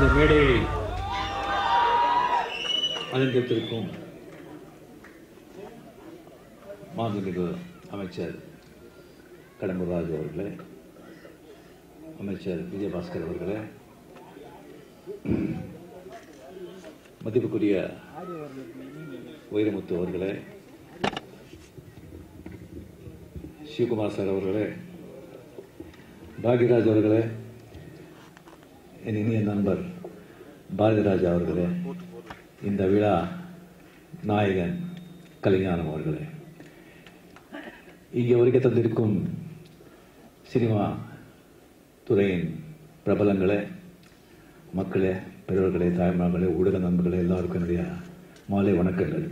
இந்த மேடையை அலங்கரித்திருக்கும் மாண்புமிகு அமைச்சர் கடம்பூர் ராஜு அவர்களே அமைச்சர் விஜயபாஸ்கர் அவர்களே மதிப்புக்குரிய வைரமுத்து அவர்களே சிவகுமார் சார் அவர்களே பாக்யராஜ் அவர்களே என் இனிய நண்பர் பாரதிராஜா அவர்களே இந்த விழா நாயகன் கலைஞானம் அவர்களே இங்கே வருகை தந்திருக்கும் சினிமா துறையின் பிரபலங்களே மக்களே பெரியவர்களே தாய்மார்களே ஊடக நண்பர்களே எல்லாருக்கும் என்னுடைய மாலை வணக்கங்கள்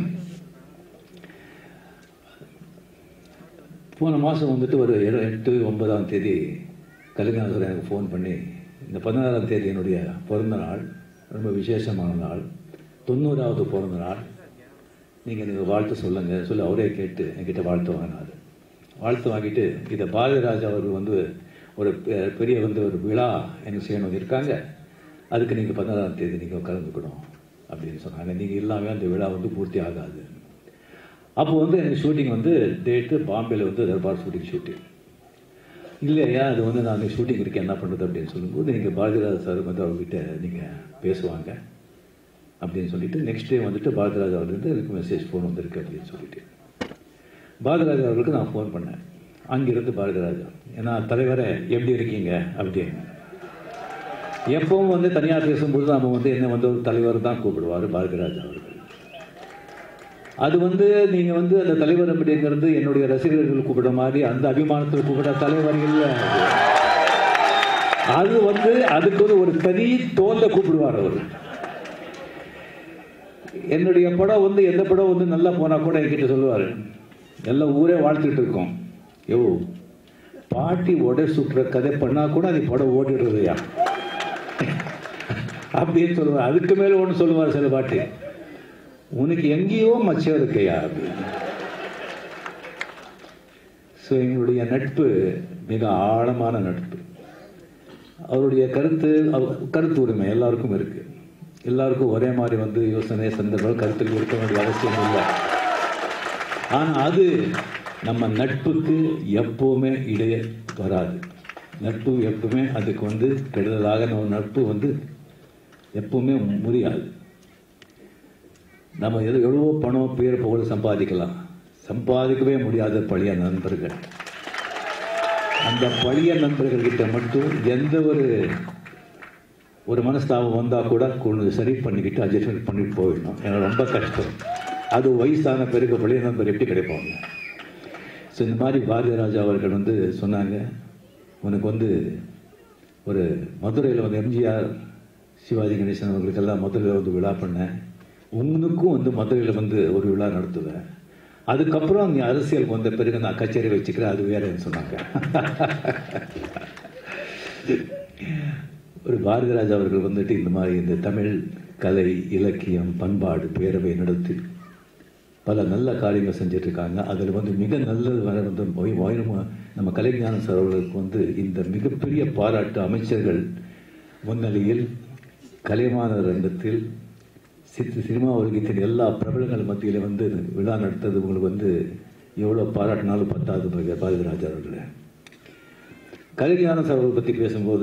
போன மாதம் வந்துட்டு ஒரு இரு- எட்டு ஒன்பதாம் தேதி கலைஞர் சார் எனக்கு ஃபோன் பண்ணி இந்த பதினாறாம் தேதி என்னுடைய பிறந்த நாள் ரொம்ப விசேஷமான நாள் தொண்ணூறாவது பிறந்த நாள் நீங்கள் எனக்கு வாழ்த்து சொல்லுங்கள் சொல்லி அவரே கேட்டு என்கிட்ட வாழ்த்து வாங்கினார் வாழ்த்து வாங்கிட்டு இதை பாரதிராஜா அவர்கள் வந்து ஒரு பெ- பெரிய வந்து ஒரு விழா எனக்கு செய்யணும் இருக்காங்க அதுக்கு நீங்கள் பதினாறாம் தேதி நீங்கள் கலந்துக்கணும் அப்படின்னு சொன்னாங்க நீங்கள் இல்லாமல் அந்த விழா வந்து பூர்த்தி ஆகாது அப்போ வந்து எனக்கு ஷூட்டிங் வந்து டேட்டு பாம்பேல வந்து தர்பார் ஷூட்டிங் ஷூட்டிங் இல்லையா அது வந்து நான் ஷூட்டிங் இருக்கேன் என்ன பண்ணுறது அப்படின்னு சொல்லும்போது நீங்கள் பாரதிராஜா சார் வந்து அவர்கிட்ட நீங்கள் பேசுவாங்க அப்படின்னு சொல்லிட்டு நெக்ஸ்ட் டே வந்துட்டு பாரதிராஜா அவர்கிட்ட எனக்கு மெசேஜ் ஃபோன் வந்திருக்கு அப்படின்னு சொல்லிட்டு பாரதிராஜா அவர்களுக்கு நான் ஃபோன் பண்ணேன் அங்கிருந்து பாரதிராஜா ஏன்னா தலைவரே எப்படி இருக்கீங்க அப்படின்னு எப்பவும் வந்து தனியார் பேசும்போது நம்ம வந்து என்ன வந்து ஒரு தலைவர் தான் கூப்பிடுவார் பாரதிராஜா அவர்கள் அது வந்து நீங்க வந்து அந்த தலைவர் அப்படிங்கிறது என்னுடைய ரசிகர்கள் கூப்பிட மாதிரி அந்த அபிமானத்தில் கூப்பிட தலைவர் இல்லை அது வந்து அதுக்கு வந்து ஒரு தனி தோல்ல கூப்பிடுவார் அவர் என்னுடைய படம் வந்து எந்த படம் வந்து நல்லா போனா கூட என்கிட்ட சொல்லுவார் எல்லாம் ஊரே வாழ்த்துட்டு இருக்கோம் யோ பாட்டி உடை சுற்றுற கதை பண்ணா கூட அது படம் ஓடிடுறதையா அப்படின்னு சொல்லுவார் அதுக்கு மேல ஒன்று சொல்லுவார் சில பாட்டி உனக்கு எங்கேயோ மச்சம் இருக்கையா அப்படின்னு ஸோ எங்களுடைய நட்பு மிக ஆழமான நட்பு அவருடைய கருத்து அவ- கருத்து உரிமை எல்லாருக்கும் இருக்கு எல்லாருக்கும் ஒரே மாதிரி வந்து யோசனை சந்தர்ப்பம் கருத்தில் இருக்க வேண்டிய அவசியம் இல்லை ஆனா அது நம்ம நட்புக்கு எப்பவுமே இடைய வராது நட்பு எப்பவுமே அதுக்கு வந்து கெடுதலாக நம்ம நட்பு வந்து எப்பவுமே முடியாது நம்ம எது எவ்வளவோ பணம் பேர் புகழ் சம்பாதிக்கலாம் சம்பாதிக்கவே முடியாத பழைய நண்பர்கள் அந்த பழைய நண்பர்கள் கிட்ட மட்டும் எந்த ஒரு ஒரு மனஸ்தாபம் வந்தால் கூட கொண்டு சரி பண்ணிக்கிட்டு அட்ஜஸ்ட்மெண்ட் பண்ணிட்டு போயிடணும் எனக்கு ரொம்ப கஷ்டம் அது வயசான பிறகு பழைய நண்பர் எப்படி கிடைப்பாங்க ஸோ இந்த மாதிரி பாரதிராஜா அவர்கள் வந்து சொன்னாங்க உனக்கு வந்து ஒரு மதுரையில் வந்து எம்ஜிஆர் சிவாஜி கணேசன் அவர்களுக்கெல்லாம் மதுரையில் வந்து விழா பண்ணேன் உங்களுக்கும் வந்து மதுரையில் வந்து ஒரு விழா நடத்துவேன் அதுக்கப்புறம் நீ அரசியலுக்கு வந்த பிறகு நான் கச்சேரி வச்சுக்கிறேன் அது வேறன்னு சொன்னாங்க ஒரு பாரதிராஜா அவர்கள் வந்துட்டு இந்த மாதிரி இந்த தமிழ் கலை இலக்கியம் பண்பாடு பேரவை நடத்தி பல நல்ல காரியங்கள் செஞ்சுட்டு இருக்காங்க அதில் வந்து மிக நல்லது வர வந்து வை- வைரம- நம்ம கலைஞான சார் அவர்களுக்கு வந்து இந்த மிகப்பெரிய பாராட்டு அமைச்சர்கள் முன்னிலையில் கலைமான ரங்கத்தில் சித்து சினிமா உலகத்தின் எல்லா பிரபலங்கள் மத்தியில் வந்து விழா நடத்தது உங்களுக்கு வந்து எவ்வளோ பாராட்டினாலும் பத்தாது பாரதி- பாரதிராஜா அவர்களே கலைஞான சார் அவர்களை பற்றி பேசும்போது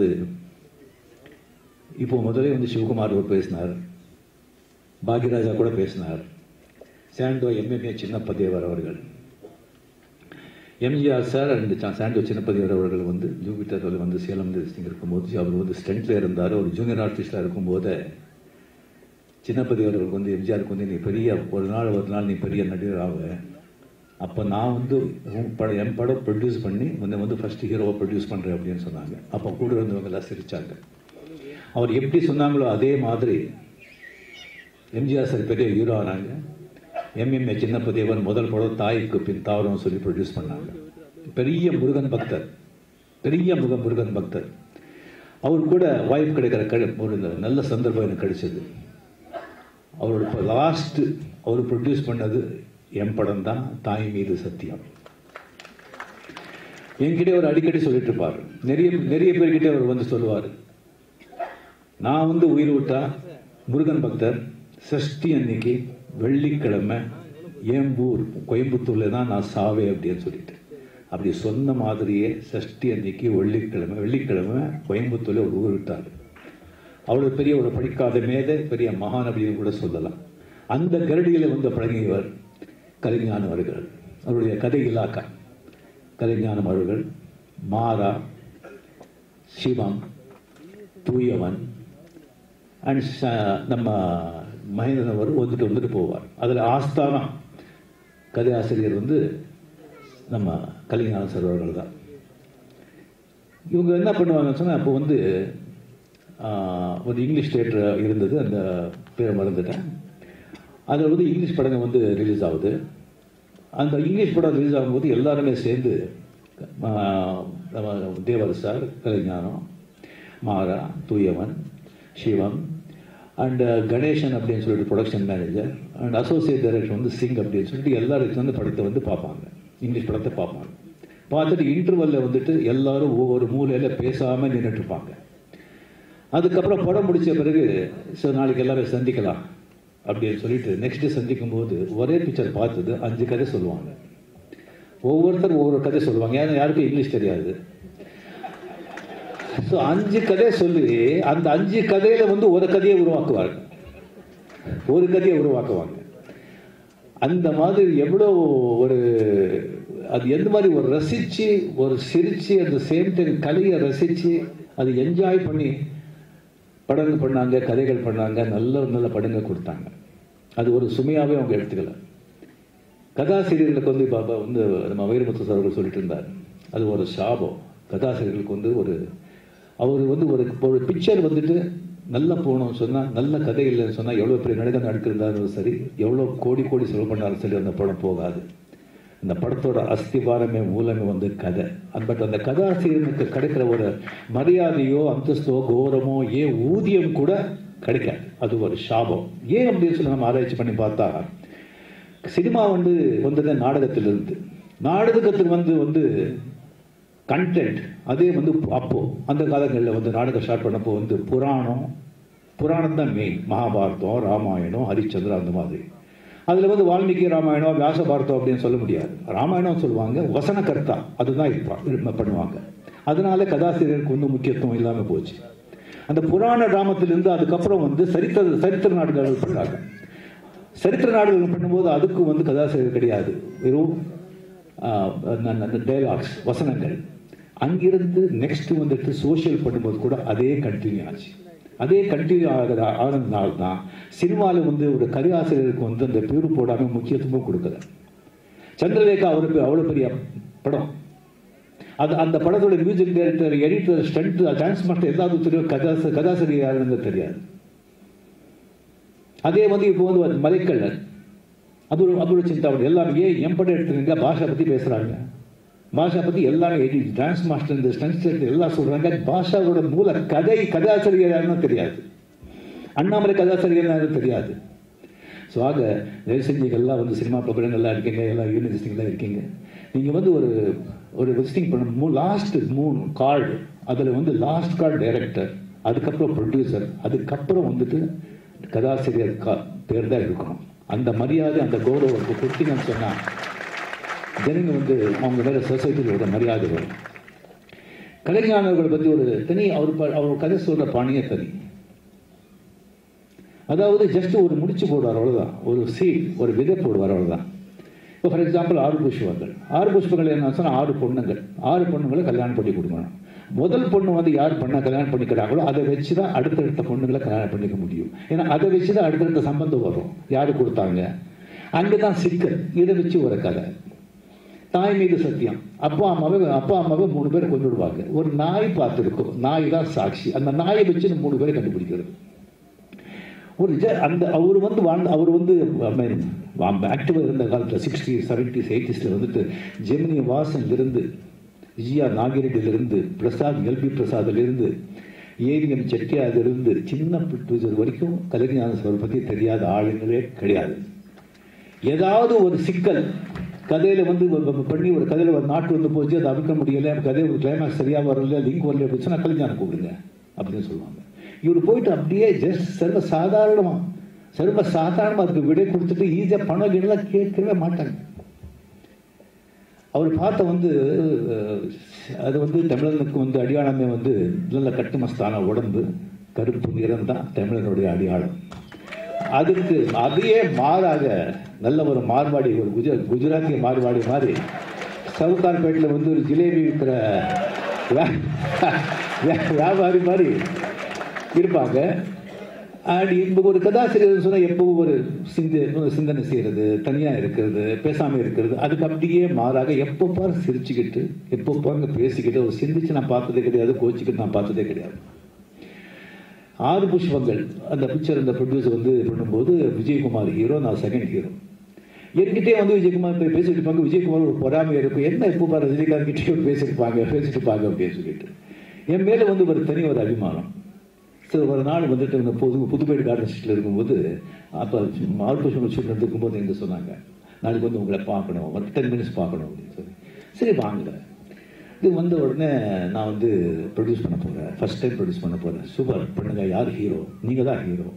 இப்போ முதலே வந்து சிவகுமார் அவர் பேசினார் பாக்யராஜா கூட பேசினார் சாண்டோ எம்எம்ஏ சின்னப்பதேவர் அவர்கள் MGR sir and saw- Sandow Chinnappa Devar அவர்கள் வந்து ஜூபிட்டரில் வந்து சேலம் டிஸ்ட்ரிக்ட் இருக்கும்போது அவர் வந்து ஸ்டென்ட்ல இருந்தார் ஒரு ஜூனியர் ஆர்டிஸ்டாக இருக்கும்போது சின்னப்பதேவர் அவர்களுக்கு வந்து எம்ஜிஆருக்கு வந்து நீ பெரிய ஒரு நாள் ஒரு நாள் நீ பெரிய நடிகர் ஆவ அப்போ நான் வந்து உன் படம் என் படம் ப்ரொடியூஸ் பண்ணி உன்னை வந்து ஃபர்ஸ்ட் ஹீரோவை ப்ரொடியூஸ் பண்ணுறேன் அப்படின்னு சொன்னாங்க அப்போ கூட இருந்தவங்க எல்லாம் சிரிச்சாங்க அவர் எப்படி சொன்னாங்களோ அதே மாதிரி எம்ஜிஆர் சார் பெரிய ஹீரோ ஆனாங்க எம்எம்ஏ சின்னப்பதேவன் முதல் படம் தாய்க்கு பின் தாவரம் சொல்லி ப்ரொடியூஸ் பண்ணாங்க பெரிய முருகன் பக்தர் பெரிய முக முருகன் பக்தர் அவர் கூட வாய்ப்பு கிடைக்கிற கடி- ஒரு நல்ல சந்தர்ப்பம் எனக்கு கிடைச்சது அவரோட இப்போ லாஸ்ட் அவர் ப்ரொடியூஸ் பண்ணது என் படம் தான் தாய் மீது சத்தியம் என்கிட்ட அவர் அடிக்கடி சொல்லிட்டு இருப்பார் நிறைய நிறைய பேர்கிட்ட அவர் வந்து சொல்லுவார் நான் வந்து உயிர் விட்டா முருகன் பக்தர் சஷ்டி அன்னைக்கு வெள்ளிக்கிழமை ஏம்பூர் கோயம்புத்தூர்ல தான் நான் சாவே அப்படின்னு சொல்லிட்டு அப்படி சொன்ன மாதிரியே சஷ்டி அன்னைக்கு வெள்ளிக்கிழமை வெள்ளிக்கிழமை கோயம்புத்தூர்ல ஒரு ஊர் விட்டார் அவ்வளவு பெரிய ஒரு படிக்காத மேதை பெரிய மகான் அப்படின்னு கூட சொல்லலாம் அந்த கரடியில வந்து பழகியவர் கலைஞானம் அவர்கள் அவருடைய கதை இலாக்கா கலைஞானம் அவர்கள் மாறா சிவம் தூயவன் அண்ட் நம்ம மகேந்திரன் அவர் வந்துட்டு வந்துட்டு போவார் அதில் ஆஸ்தானா கதை ஆசிரியர் வந்து நம்ம கலைஞான சார் அவர்கள் தான் இவங்க என்ன பண்ணுவாங்கன்னு சொன்னால் அப்போ வந்து ஆஹ், ஒரு இங்கிலீஷ் தேட்டர் இருந்தது அந்த பேரை மறந்துட்டேன் அதில் வந்து இங்கிலீஷ் படங்கள் வந்து ரிலீஸ் ஆகுது அந்த இங்கிலீஷ் படம் ரிலீஸ் ஆகும்போது எல்லாருமே சேர்ந்து ஆஹ், நம்ம தேவர் சார் கலைஞானம் மாறா தூயவன் சிவம் அண்ட் கணேசன் அப்படின்னு சொல்லிட்டு production manager and associate director வந்து சிங் அப்படின்னு சொல்லிட்டு எல்லாரும் வந்து படத்தை வந்து பார்ப்பாங்க இங்கிலீஷ் படத்தை பார்ப்பாங்க பார்த்துட்டு இன்டர்வல்ல வந்துட்டு எல்லாரும் ஒவ்வொரு மூலையில பேசாம நின்றுட்டு இருப்பாங்க அதுக்கப்புறம் படம் முடிச்ச பிறகு சரி நாளைக்கு எல்லாரும் சந்திக்கலாம் அப்படின்னு சொல்லிட்டு நெக்ஸ்ட் டே சந்திக்கும் போது ஒரே பிக்சர் பார்த்தது அஞ்சு கதை சொல்லுவாங்க ஒவ்வொருத்தர் ஒவ்வொரு கதை சொல்லுவாங்க ஏன்னா யாருக்கும் இங்கிலீஷ் தெரியாது ஸோ அஞ்சு கதை சொல்லி அந்த அஞ்சு கதையில வந்து ஒரு கதையை உருவாக்குவாங்க ஒரு கதையை உருவாக்குவாங்க அந்த மாதிரி எவ்வளோ ஒரு அது எந்த மாதிரி ஒரு ரசிச்சு ஒரு சிரிச்சு அந்த சேம் டைம் கலையை ரசிச்சு அது என்ஜாய் பண்ணி படங்கள் பண்ணாங்க கதைகள் பண்ணாங்க நல்ல நல்ல படங்கள் கொடுத்தாங்க அது ஒரு சுமையாவே அவங்க எடுத்துக்கல கதாசிரியர்களுக்கு வந்து பாபா வந்து நம்ம வைரமுத்து சார் அவர்கள் சொல்லிட்டு இருந்தார் அது ஒரு சாபம் கதாசிரியர்களுக்கு வந்து ஒரு அவர் வந்து ஒரு ஒரு பிக்சர் வந்துட்டு நல்லா போகணும்னு சொன்னால் நல்ல கதை இல்லைன்னு சொன்னால் எவ்வளோ பெரிய நடிகர் நடிக்கிறதாலும் சரி எவ்வளோ கோடி கோடி செலவு பண்ணாலும் சரி அந்த படம் போகாது இந்த படத்தோட அஸ்திவாரமே மூலமே வந்து கதை பட் அந்த கதாசிரியனுக்கு கிடைக்கிற ஒரு மரியாதையோ அந்தஸ்தோ கௌரவமோ ஏன் ஊதியம் கூட கிடைக்காது அது ஒரு சாபம் ஏன் அப்படின்னு சொல்லி நம்ம ஆராய்ச்சி பண்ணி பார்த்தா சினிமா வந்து வந்தது நாடகத்திலிருந்து நாடகத்தில் வந்து வந்து கண்டென்ட் அதே வந்து அப்போ அந்த காலங்களில் வந்து நாடகம் ஸ்டார்ட் பண்ணப்போ வந்து புராணம் புராணம் தான் மெயின் மகாபாரதம் ராமாயணம் ஹரிச்சந்திரா அந்த மாதிரி அதில் வந்து வால்மீகி ராமாயணம் வியாச பாரதம் அப்படின்னு சொல்ல முடியாது ராமாயணம் சொல்லுவாங்க வசனகர்த்தா அதுதான் இருப்பா இருப்ப- பண்ணுவாங்க அதனால கதாசிரியருக்கு வந்து முக்கியத்துவம் இல்லாமல் போச்சு அந்த புராண டிராமத்திலிருந்து அதுக்கப்புறம் வந்து சரித்திர சரித்திர நாடகங்கள் பண்ணாங்க சரித்திர நாடகங்கள் பண்ணும்போது அதுக்கு வந்து கதாசிரியர் கிடையாது வெறும் டைலாக்ஸ் வசனங்கள் அங்கிருந்து நெக்ஸ்ட் வந்துட்டு சோஷியல் பண்ணும்போது கூட அதே கண்டினியூ ஆச்சு அதே கண்டினியூ ஆகிற ஆனதுனால தான் சினிமாவில் வந்து ஒரு கதையாசிரியருக்கு வந்து அந்த பேரு போடாமல் முக்கியத்துவம் கொடுக்கல சந்திரலேகா அவருக்கு அவ்வளோ பெரிய படம் அது அந்த படத்தோட music director editor stunt dance master எல்லாரும் தெரியும் கதாச கதாசிரியர் யாருன்னு தெரியாது அதே வந்து இப்போ வந்து ஒரு மலைக்கல்லன் அது ஒரு அது ஒரு சிந்தாவணி எல்லாரும் ஏன் என் படம் எடுத்துருங்க பாஷா பற்றி பேசுகிறாங்க பாஷா பற்றி எல்லாமே எடி டான்ஸ் மாஸ்டர் இந்த ஸ்டன்ஸ் எல்லாம் சொல்கிறாங்க பாஷாவோட மூல கதை கதாசிரியர் யாருன்னு தெரியாது அண்ணாமலை கதாசிரியர் யாருன்னு தெரியாது ஸோ ஆக தயவு செஞ்சு எல்லாம் வந்து சினிமா பிரபலங்கள்லாம் இருக்கீங்க எல்லாம் யூனிவர்சிட்டிங்கெல்லாம் இருக்கீங்க நீங்கள் வந்து ஒரு ஒரு விசிட்டிங் பண்ண மூ லாஸ்ட் மூணு கார்டு அதில் வந்து லாஸ்ட் கார்டு டைரக்டர் அதுக்கப்புறம் ப்ரொடியூசர் அதுக்கப்புறம் வந்துட்டு கதாசிரியர் கா பேர் தான் இருக்கணும் அந்த மரியாதை அந்த கௌரவத்தை கொடுத்தீங்கன்னு சொன்னால் ஜனங்க வந்து அவங்க மேலே சொசைட்டியில் ஒரு மரியாதை வரும் கலைஞானவர்களை பற்றி ஒரு தனி அவர் ப- அவர் கதை சொல்கிற பாணியே தனி அதாவது ஜஸ்ட் ஒரு முடிச்சு போடுவார் அவ்வளவுதான் ஒரு சீட் ஒரு விதை போடுவார் அவ்வளவுதான் இப்போ ஃபார் எக்ஸாம்பிள் ஆறு புஷ்பங்கள் ஆறு புஷ்பங்கள் என்ன சொன்னால் ஆறு பொண்ணுங்கள் ஆறு பொண்ணுங்களை கல்யாணம் பண்ணி கொடுக்கணும் முதல் பொண்ணு வந்து யார் பண்ண கல்யாணம் பண்ணிக்கிறாங்களோ அதை வச்சு தான் அடுத்தடுத்த பொண்ணுங்களை கல்யாணம் பண்ணிக்க முடியும் ஏன்னா அதை வச்சு தான் அடுத்தடுத்த சம்பந்தம் வரும் யாரு கொடுத்தாங்க அங்கே தான் சிக்கல் இதை வச்சு ஒரு கதை தாய் மீது சத்தியம் அப்பா அம்மாவை அப்பா அம்மாவை மூணு பேரை கொண்டு விடுவாங்க ஒரு நாய் பார்த்துருக்கோம் நாய் தான் சாட்சி அந்த நாயை வச்சு இந்த மூணு பேரை கண்டுபிடிக்கிறது ஒரு ஜ- அந்த அவர் வந்து வாழ்ந்த அவர் வந்து ஆக்டிவாக இருந்த காலத்தில் சிக்ஸ்டி செவன்டிஸ் எயிட்டிஸில் வந்துட்டு ஜெமினி வாசன்லேருந்து ஜியா நாகிரெட்டிலிருந்து பிரசாத் எல்பி பிரசாத்லேருந்து ஏவிஎம் செட்டியாரிலிருந்து சின்ன ப்ரொடியூசர் வரைக்கும் கலைஞான சார் பற்றி தெரியாத ஆளுங்களே கிடையாது ஏதாவது ஒரு சிக்கல் கதையில வந்து வ- வ- பண்ணி ஒரு கதையில ஒரு நாட்டு வந்து போச்சு அதை அவிக்க முடியல கதை ஒரு கிளைமேக்ஸ் சரியா வரல லிங்க் வரல அப்படின்னு சொன்னா கலைஞானம் கூப்பிடுங்க அப்படின்னு சொல்லுவாங்க இவர் போயிட்டு அப்படியே ஜஸ்ட் சர்வ சாதாரணமா சர்வ சாதாரணமா அதுக்கு விடை கொடுத்துட்டு ஈஸியா பணம் கிணலாம் கேட்கவே மாட்டாங்க அவர் பார்த்த வந்து அஹ், அது வந்து தமிழனுக்கு வந்து அடியாளமே வந்து நல்ல கட்டுமஸ்தான உடம்பு கருப்பு நிறம் தான் தமிழனுடைய அடியாளம் அதுக்கு அதையே மாறாக நல்ல ஒரு மார்வாடி ஒரு குஜ குஜராத்திய மார்வாடி மாதிரி சவுகார்பேட்டில் வந்து ஒரு ஜிலேபி விற்கிற வியா- வியா- வியாபாரி மாதிரி இருப்பாங்க அண்ட் இப்போ ஒரு கதாசிரியர் சொன்னால் எப்பவும் ஒரு சிந்த ஒரு சிந்தனை செய்கிறது தனியாக இருக்கிறது பேசாமல் இருக்கிறது அதுக்கு அப்படியே மாறாக எப்போ பாரு சிரிச்சுக்கிட்டு எப்போ பாருங்க பேசிக்கிட்டு ஒரு சிந்திச்சு நான் பார்த்ததே கிடையாது கோச்சிக்கிட்டு நான் பார்த்ததே கிடையாது ஆறு புஷ்பங்கள் அந்த பிக்சர் அந்த ப்ரொடியூசர் வந்து பண்ணும்போது விஜயகுமார் ஹீரோ நான் செகண்ட் ஹீரோ என்கிட்டே வந்து விஜயகுமார் போய் பேசிட்டு இருப்பாங்க விஜயகுமார் ஒரு பொறாமை இருக்கும் என்ன இப்போ பாரு ரஜினிகாந்த் கிட்டே பேசியிருப்பாங்க பேசிட்டு இருப்பாங்க அப்படின்னு சொல்லிட்டு என் மேலே வந்து ஒரு தனி ஒரு அபிமானம் சரி ஒரு நாள் வந்துட்டு இந்த புது புதுப்பேடு கார்டன் ஸ்ட்ரீட்டில் இருக்கும்போது அப்போ ஆல்போஷன் ஷூட் இருக்கும்போது எங்க சொன்னாங்க நாளைக்கு வந்து உங்களை பார்க்கணும் ஒரு டென் மினிட்ஸ் பார்க்கணும் அப்படின்னு சொல்லி சரி வாங்க இது வந்த உடனே நான் வந்து ப்ரொடியூஸ் பண்ண போகிறேன் ஃபர்ஸ்ட் டைம் ப்ரொடியூஸ் பண்ண போகிறேன் சூப்பர் பண்ணுங்க யார் ஹீரோ நீங்கள் தான் ஹீரோ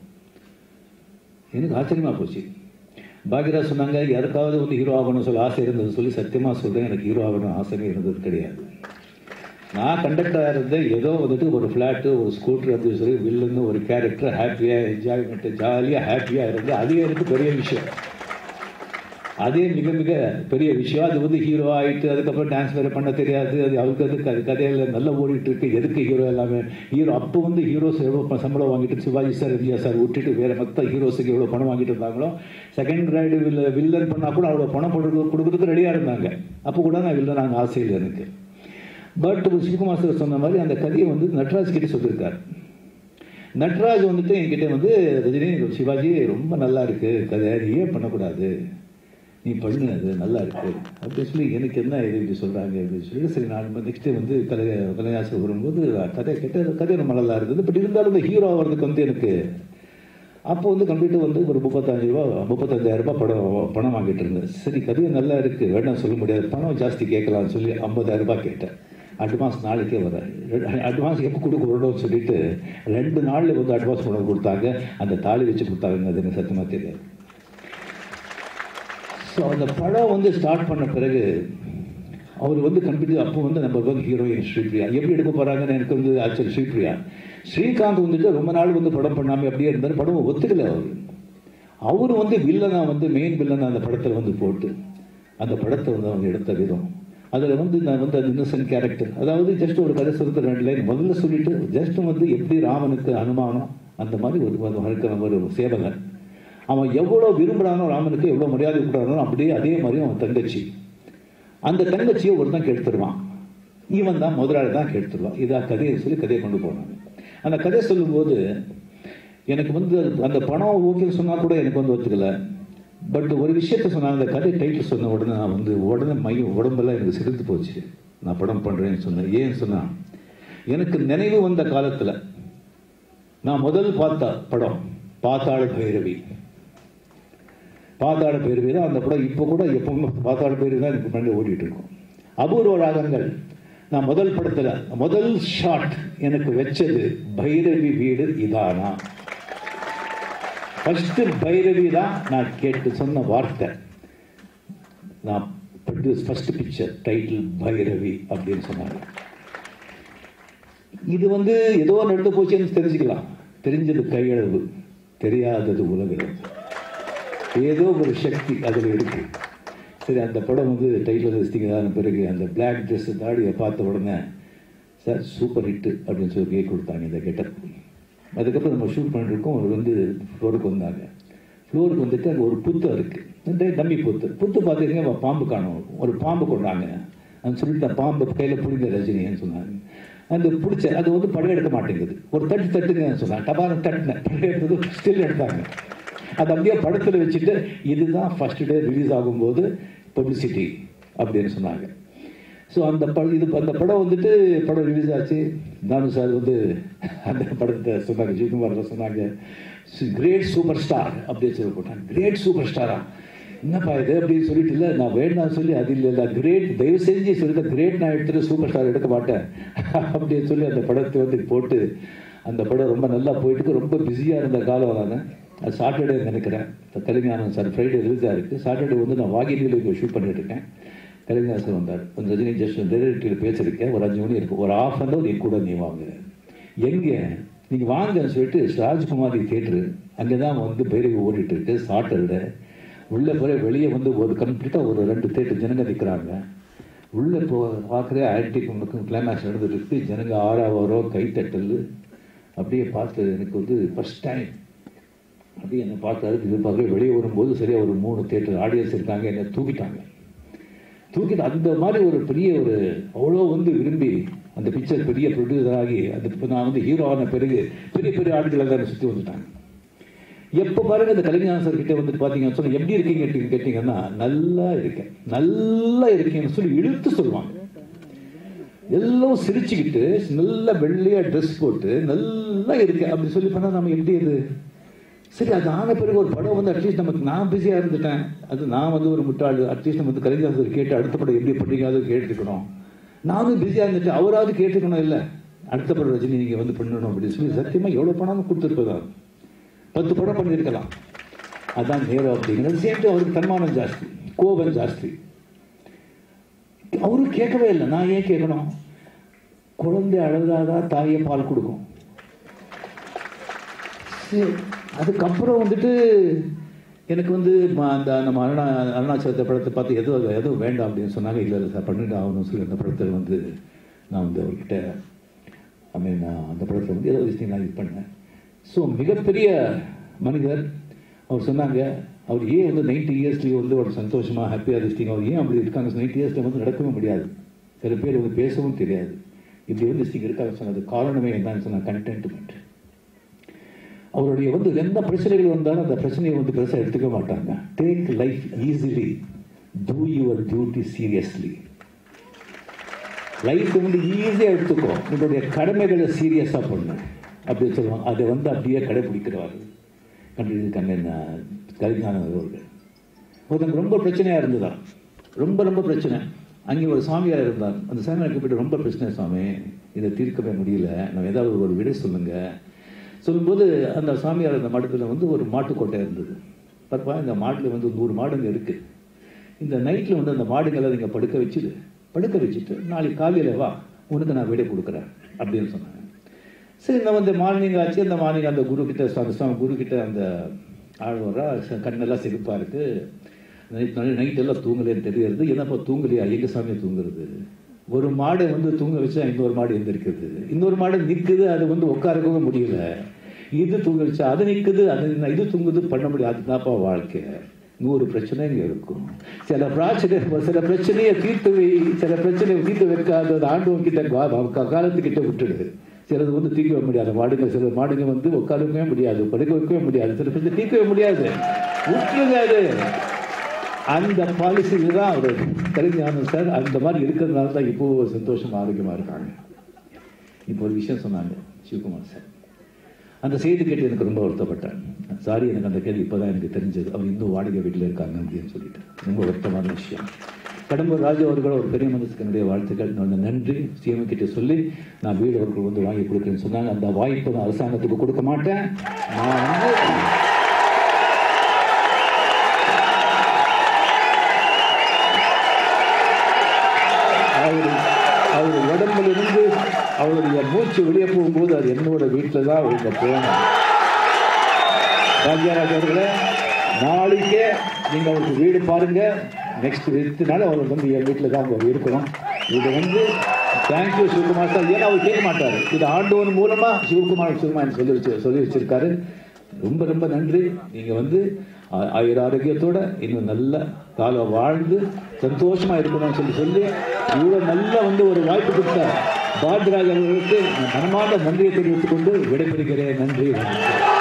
எனக்கு ஆச்சரியமா போச்சு பாக்யராஜ் சொன்னாங்க யாருக்காவது வந்து ஹீரோ ஆகணும்னு சொல்லி ஆசை இருந்தது சொல்லி சத்தியமாக சொல்கிறேன் எனக்கு ஹீரோ ஆகணும் ஆசையே இருந்தது கிடையாது நான் கண்டக்டராக இருந்தேன் ஏதோ வந்துட்டு ஒரு ஃப்ளாட்டு ஒரு ஸ்கூட்டர் அப்படின்னு சொல்லி வில்லுன்னு ஒரு கேரக்டர் ஹாப்பியாக என்ஜாய்மெண்ட்டு ஜாலியாக ஹாப்பியாக இருந்து அதுவே எனக்கு பெரிய விஷயம் அதே மிக மிக பெரிய விஷயம் அது வந்து ஹீரோ ஆயிட்டு அதுக்கப்புறம் டான்ஸ் வேறு பண்ண தெரியாது அது அவருக்கு அது கதை கதையில் நல்லா ஓடிட்டு இருக்கு எதுக்கு ஹீரோ எல்லாமே ஹீரோ அப்போ வந்து ஹீரோஸ் எவ்வளோ ப- சம்பளம் வாங்கிட்டு சிவாஜி சார் எம்ஜிஆர் சார் விட்டுட்டு வேற மற்ற ஹீரோஸுக்கு எவ்வளோ பணம் வாங்கிட்டு இருந்தாங்களோ செகண்ட் ரைடு வில்ல வில்லன் பண்ணால் கூட அவ்வளோ பணம் கொடுக்க கொடுக்கறதுக்கு ரெடியாக இருந்தாங்க அப்போ கூட நான் வில்லன் நாங்கள் ஆசையில் எனக்கு பட் சிவகுமார் சார் சொன்ன மாதிரி அந்த கதையை வந்து நட்ராஜ் கிட்ட சொல்லியிருக்காரு நட்ராஜ் வந்துட்டு என்கிட்ட வந்து ரஜினி சிவாஜி ரொம்ப நல்லா இருக்கு கதை நீ ஏன் பண்ணக்கூடாது நீ பண்ணு அது நல்லா இருக்கு அப்படின்னு சொல்லி எனக்கு என்ன இது இப்படி சொல்றாங்க அப்படின்னு சொல்லி சரி நான் நெக்ஸ்ட் வந்து கலை கலைஞாசர் வரும்போது கதை கேட்ட கதை ரொம்ப நல்லா இருந்தது பட் இருந்தாலும் இந்த ஹீரோ ஆகிறதுக்கு வந்து எனக்கு அப்போ வந்து கம்ப்ளீட்டாக வந்து ஒரு முப்பத்தஞ்சு ரூபா முப்பத்தஞ்சாயிரம் ரூபாய் படம் பணம் வாங்கிட்டு இருந்தேன் சரி கதையும் நல்லா இருக்கு வேண்டாம் சொல்ல முடியாது பணம் ஜாஸ்தி கேட்கலாம்னு சொல்லி ஐம்பதாயிரம் ரூபாய் கேட்டேன் அட்வான்ஸ் நாளைக்கே வர அட்வான்ஸ் எப்போ கொடுக்க வரணும்னு சொல்லிட்டு ரெண்டு நாளில் வந்து அட்வான்ஸ் கொண்டு வந்து கொடுத்தாங்க அந்த தாலி வச்சு கொடுத்தாங்க அது எனக்கு சத்தியமாக தெரியாது ஸோ அந்த படம் வந்து ஸ்டார்ட் பண்ண பிறகு அவர் வந்து கம்ப்ளீட் அப்போ வந்து நம்ம வந்து ஹீரோயின் ஸ்ரீபிரியா எப்படி எடுக்க போறாங்கன்னு எனக்கு வந்து ஆக்சுவலி ஸ்ரீபிரியா ஸ்ரீகாந்த் வந்துட்டு ரொம்ப நாள் வந்து படம் பண்ணாமல் அப்படியே இருந்தார் படம் ஒத்துக்கல அவர் அவர் வந்து வில்லனா வந்து மெயின் வில்லனா அந்த படத்தில் வந்து போட்டு அந்த படத்தை வந்து அவங்க எடுத்த விதம் அதில் வந்து நான் வந்து அது இன்னசென்ட் கேரக்டர் அதாவது ஜஸ்ட் ஒரு கதை சொல்றது ரெண்டு லைன் முதல்ல சொல்லிட்டு ஜஸ்ட் வந்து எப்படி ராமனுக்கு அனுமானம் அந்த மாதிரி ஒரு ஒரு இருக்கிற ஒரு சேவகன் அவன் எவ்வளோ விரும்புகிறானோ ராமனுக்கு எவ்வளோ மரியாதை கொடுக்குறானோ அப்படியே அதே மாதிரி அவன் தங்கச்சி அந்த தங்கச்சியை ஒருத்தன் கெடுத்துருவான் இவன் தான் முதலாளி தான் கெடுத்துருவான் இதான் கதையை சொல்லி கதையை கொண்டு போனாங்க அந்த கதையை சொல்லும்போது எனக்கு வந்து அது- அந்த பணம் ஓகே சொன்னா கூட எனக்கு வந்து ஒத்துக்கல பட் ஒரு விஷயத்த சொன்னாங்க அந்த கதை டைட்டில் சொன்ன உடனே நான் வந்து உடனே மையம் உடம்பெல்லாம் எனக்கு சிரித்து போச்சு நான் படம் பண்றேன்னு சொன்னேன் ஏன் சொன்னா எனக்கு நினைவு வந்த காலத்துல நான் முதல் பார்த்த படம் பாத்தாள பைரவி பாதாள பைரவி தான் அந்த படம் இப்போ கூட எப்பவுமே பாதாள பைரவி தான் எனக்கு முன்னாடி ஓடிட்டு இருக்கும் அபூர்வ ராகங்கள் நான் முதல் படத்துல முதல் ஷாட் எனக்கு வச்சது பைரவி வீடு இதானா ஃபர்ஸ்ட் பைரவி தான் நான் கேட்டு சொன்ன வார்த்தை நான் produce first picture title Bhairavi அப்படின்னு சொன்னாங்க இது வந்து ஏதோ நடந்து போச்சுன்னு தெரிஞ்சுக்கலாம் தெரிஞ்சது கையளவு தெரியாதது உலகளவு ஏதோ ஒரு சக்தி அதில் இருக்கு சரி அந்த படம் வந்து டைட்டில் லிஸ்டிங் பிறகு அந்த பிளாக் ட்ரெஸ் தாடியை பார்த்த உடனே சார் சூப்பர் ஹிட்டு அப்படின்னு சொல்லி கேக் கொடுத்தாங்க இந்த கெட்டப் அதுக்கப்புறம் நம்ம ஷூட் பண்ணிருக்கோம் அவர் வந்து ஃப்ளோருக்கு வந்தாங்க ஃப்ளோருக்கு வந்துட்டு அங்கே ஒரு புத்தம் இருக்கு இந்த டம்மி புத்து புத்து பார்த்தீங்கன்னா அவன் பாம்பு காணும் ஒரு பாம்பு கொண்டாங்க அது சொல்லிட்டு நான் பாம்பு கையில் பிடிங்க ரஜினின்னு சொன்னாங்க அந்த பிடிச்ச அது வந்து படம் எடுக்க மாட்டேங்குது ஒரு தட்டு தட்டுங்கன்னு சொன்னாங்க டபார தட்டுனேன் படம் எடுத்தது ஸ்டில் எடுத்தாங்க அது அப்படியே படத்தில் வச்சுட்டு இதுதான் ஃபர்ஸ்ட் டே ரிலீஸ் ஆகும்போது பப்ளிசிட்டி அப்படின்னு சொன்னாங்க ஸோ அந்த படம் இது அந்த படம் வந்துட்டு படம் ரிலீஸ் ஆச்சு நானும் சார் வந்து அந்த படத்தை சொன்னாங்க ஜெயக்குமார் சொன்னாங்க கிரேட் சூப்பர் ஸ்டார் அப்படின்னு சொல்லி போட்டாங்க கிரேட் சூப்பர் ஸ்டாரா என்னப்பா இது அப்படின்னு சொல்லிட்டு இல்லை நான் வேண்டாம் சொல்லி அது இல்லை இல்லை கிரேட் தயவு செஞ்சு சொல்லிட்டு கிரேட் நான் எடுத்துட்டு சூப்பர் ஸ்டார் எடுக்க மாட்டேன் அப்படின்னு சொல்லி அந்த படத்தை வந்து போட்டு அந்த படம் ரொம்ப நல்லா போயிட்டு இருக்கு. ரொம்ப பிஸியாக இருந்த காலம் நான் அது சாட்டர்டே நினைக்கிறேன் இப்போ கலைஞானம் சார் ஃப்ரைடே ரிலீஸாக இருக்குது சாட்டர்டே வந்து நான் வாகினியில் ஷூட் பண்ணிட்டு இருக்கேன் கலைஞர் சார் வந்தார் அந்த ரஜினி ஜஸ்ட் டைரக்டர் பேசியிருக்கேன் ஒரு அஞ்சு மணி இருக்கு ஒரு ஆஃப் அன் ஹவர் என் கூட நீ வாங்க எங்கே நீங்கள் வாங்கன்னு சொல்லிட்டு ராஜ்குமாரி தேட்டரு அங்கே தான் வந்து பைரவி ஓடிட்டு இருக்கு சாட்டர்டே உள்ளே போய் வெளியே வந்து ஒரு கம்ப்ளீட்டாக ஒரு ரெண்டு தேட்டர் ஜனங்க நிற்கிறாங்க உள்ளே போ பார்க்குற ஆன்டிக் உனக்கும் கிளைமேக்ஸ் நடந்துட்டு இருக்கு ஜனங்க ஆறாவரோ கைத்தட்டல் அப்படியே பார்த்து எனக்கு வந்து ஃபஸ்ட் டைம் அப்படியே என்னை பார்த்தாரு இது பார்க்குற வெளியே வரும்போது சரியாக ஒரு மூணு தேட்டர் ஆடியன்ஸ் இருக்காங்க என்னை தூக்கிட்டாங்க தூக்கிட்டு அந்த மாதிரி ஒரு பெரிய ஒரு அவ்வளோ வந்து விரும்பி அந்த பிக்சர் பெரிய ப்ரொடியூசர் ஆகி அது இப்போ நான் வந்து ஹீரோ ஆன பிறகு பெரிய பெரிய ஆட்கள் எல்லாம் சுற்றி வந்துட்டாங்க எப்போ பாருங்க இந்த கலைஞர் சார் கிட்ட வந்துட்டு பார்த்தீங்கன்னு சொன்னா எப்படி இருக்கீங்க கேட்டீங்க- கேட்டீங்கன்னா நல்லா இருக்கேன் நல்லா இருக்கேன்னு சொல்லி இழுத்து சொல்லுவாங்க எல்லாம் சிரிச்சுக்கிட்டு நல்ல வெள்ளையா ட்ரெஸ் போட்டு நல்லா இருக்கேன் அப்படி சொல்லி பண்ணா நம்ம எப்படி இது சரி அது ஆன பிறகு ஒரு படம் வந்து அட்லீஸ்ட் நமக்கு நான் பிஸியா இருந்துட்டேன் அது நான் வந்து ஒரு முட்டாள் அட்லீஸ்ட் நம்ம வந்து கலைஞர் சார் கேட்டு அடுத்த படம் எப்படி பண்ணீங்க அது கேட்டுக்கணும் நானும் பிஸியா இருந்துட்டேன் அவராவது கேட்டுக்கணும் இல்லை அடுத்த படம் ரஜினி நீங்க வந்து பண்ணணும் அப்படின்னு சொல்லி சத்தியமா எவ்வளவு பணம் கொடுத்துருப்பதான் பத்து படம் பண்ணியிருக்கலாம் அதான் நேரம் அப்படிங்கிறது சேர்த்து அவருக்கு தன்மானம் ஜாஸ்தி கோபம் ஜாஸ்தி அவரும் கேட்கவே இல்லை நான் ஏன் கேட்கணும் குழந்தை அழுதாதான் தாயை பால் கொடுக்கும் சரி அதுக்கப்புறம் வந்துட்டு எனக்கு வந்து ம- அந்த நம்ம அருணா அருணாச்சலத்தை படத்தை பார்த்து எதுவும் எதுவும் வேண்டாம் அப்படின்னு சொன்னாங்க இல்லை இல்லை சார் பண்ணிட்டு ஆகணும்னு சொல்லி அந்த படத்தை வந்து நான் வந்து அவர்கிட்ட ஐ மீன் அந்த படத்தில் வந்து ஏதோ விஷயம் நான் இது பண்ணேன் ஸோ மிகப்பெரிய மனிதர் அவர் சொன்னாங்க அவர் ஏன் வந்து நைன்டி இயர்ஸ்லேயே வந்து ஒரு சந்தோஷமாக ஹாப்பியாக இருந்தீங்க அவர் ஏன் அப்படி இருக்காங்க நைன்டி இயர்ஸில் வந்து நடக்கவே முடியாது சில பேர் வந்து பேசவும் தெரியாது இப்படி வந்து இங்கே இருக்காங்க சொன்னது காரணமே என்னன்னு சொன்ன கண்டென்ட்மெண்ட் அவருடைய வந்து எந்த பிரச்சனைகள் வந்தாலும் அந்த பிரச்சனையை வந்து பெருசாக எடுத்துக்க மாட்டாங்க take life easily do your duty seriously life வந்து ஈஸியாக எடுத்துக்கோ உங்களுடைய கடமைகளை சீரியஸாக பண்ணு அப்படி சொல்லுவாங்க அதை வந்து அப்படியே கடைபிடிக்கிறவாரு கண்டிப்பாக கலைஞான அவர்கள் ஒருத்தங்க ரொம்ப பிரச்சனையாக இருந்ததா ரொம்ப ரொம்ப பிரச்சனை அங்கே ஒரு சாமியார் இருந்தார் அந்த சாமியாருக்கு போயிட்டு ரொம்ப பிரச்சனை சாமி இதை தீர்க்கவே முடியல நம்ம ஏதாவது ஒரு விடை சொல்லுங்க சொல்லும்போது அந்த சாமியார் அந்த மடத்தில் வந்து ஒரு மாட்டுக்கோட்டை இருந்தது பார்ப்பா இந்த மாட்டில் வந்து நூறு மாடுங்க இருக்கு இந்த நைட்டில் வந்து அந்த மாடுங்களை நீங்கள் படுக்க வச்சுது படுக்க வச்சுட்டு நாளைக்கு காலையில் வா உனக்கு நான் விடை கொடுக்குறேன் அப்படின்னு சொன்னாங்க சரி நம்ம இந்த மார்னிங் ஆச்சு அந்த மார்னிங் அந்த குரு கிட்ட அந்த சுவாமி குரு கிட்ட அந்த ஆள் வர்றா ச- கண்ணெல்லாம் சிரிப்பா இருக்கு நைட் நைட் எல்லாம் தூங்கலேன்னு தெரியுது என்னப்பா தூங்கலையா எங்க சாமியை தூங்குறது ஒரு மாடை வந்து தூங்க வச்சா இன்னொரு மாடு எந்திரிக்குது இன்னொரு மாடு நிக்குது அது வந்து உட்காரவும் முடியல இது தூங்க வச்சா அது நிக்குது அது இது தூங்குது பண்ண முடியாது அதுதான்ப்பா வாழ்க்கை நூறு பிரச்சனை இங்க இருக்கும் சில பிரச்சனை சில பிரச்சனையை தீர்த்து வை சில பிரச்சனையை தீர்த்து வைக்காத ஒரு ஆண்டவன் கிட்ட கா- கா- காலத்துக்கிட்ட விட்டுடுது சிலது வந்து தீர்க்கவே முடியாது மாடுங்க சில மாடுங்க வந்து உட்காரவே முடியாது படுக்க வைக்கவே முடியாது சில பிரச்சனை தீர்க்கவே முடியாது விட்டுருங்க அது அந்த பாலிசி தான் அவர் கலைஞானம் சார் அந்த மாதிரி இருக்கிறதுனால தான் இப்போ ஒரு சந்தோஷமா ஆரோக்கியமா இருக்காங்க இப்போ ஒரு விஷயம் சொன்னாங்க சிவகுமார் சார் அந்த செய்தி கேட்டு எனக்கு ரொம்ப வருத்தப்பட்டேன் சாரி எனக்கு அந்த கேள்வி இப்போதான் எனக்கு தெரிஞ்சது அவங்க இன்னும் வாடகை வீட்டில் இருக்காங்க அப்படின்னு சொல்லிட்டு ரொம்ப வருத்தமான விஷயம் கடம்பூர் ராஜு அவர்கள் ஒரு பெரிய மனசுக்கு என்னுடைய வாழ்த்துக்கள் நான் நன்றி சிஎம் கிட்ட சொல்லி நான் வீடு அவர்கள் வந்து வாங்கி கொடுக்குறேன்னு சொன்னாங்க அந்த வாய்ப்பை நான் அரசாங்கத்துக்கு கொடுக்க மாட்டேன் நான் வந்து அவர் அவர் உடம்புல இருந்து அவருடைய மூச்சு வெளியே போகும்போது அது என்னோட வீட்டில் தான் அவங்க போகணும் ராஜாராஜ் அவர்களே நாளைக்கே நீங்க அவருக்கு வீடு பாருங்க நெக்ஸ்ட் வித்து நாள் அவர் வந்து என் வீட்டில் தான் அவங்க இருக்கணும் இது வந்து தேங்க்யூ சிவகுமார் சார் ஏன்னா அவர் கேட்க மாட்டார் இது ஆண்டவன் மூலமா சிவகுமார் சிவகுமார் சொல்லி வச்சு சொல்லி வச்சிருக்காரு ரொம்ப ரொம்ப நன்றி நீங்க வந்து ஆ- ஆயுர ஆரோக்கியத்தோட இன்னும் நல்ல காலம் வாழ்ந்து சந்தோஷமா இருக்கணும்னு சொல்லி சொல்லி இவ்வளவு நல்ல வந்து ஒரு வாய்ப்பு கொடுத்தார் பாரதிராஜ் அவர்களுக்கு நான் மனமார்ந்த நன்றியை தெரிவித்துக் கொண்டு விடைபெறுகிறேன் நன்றி வணக்கம்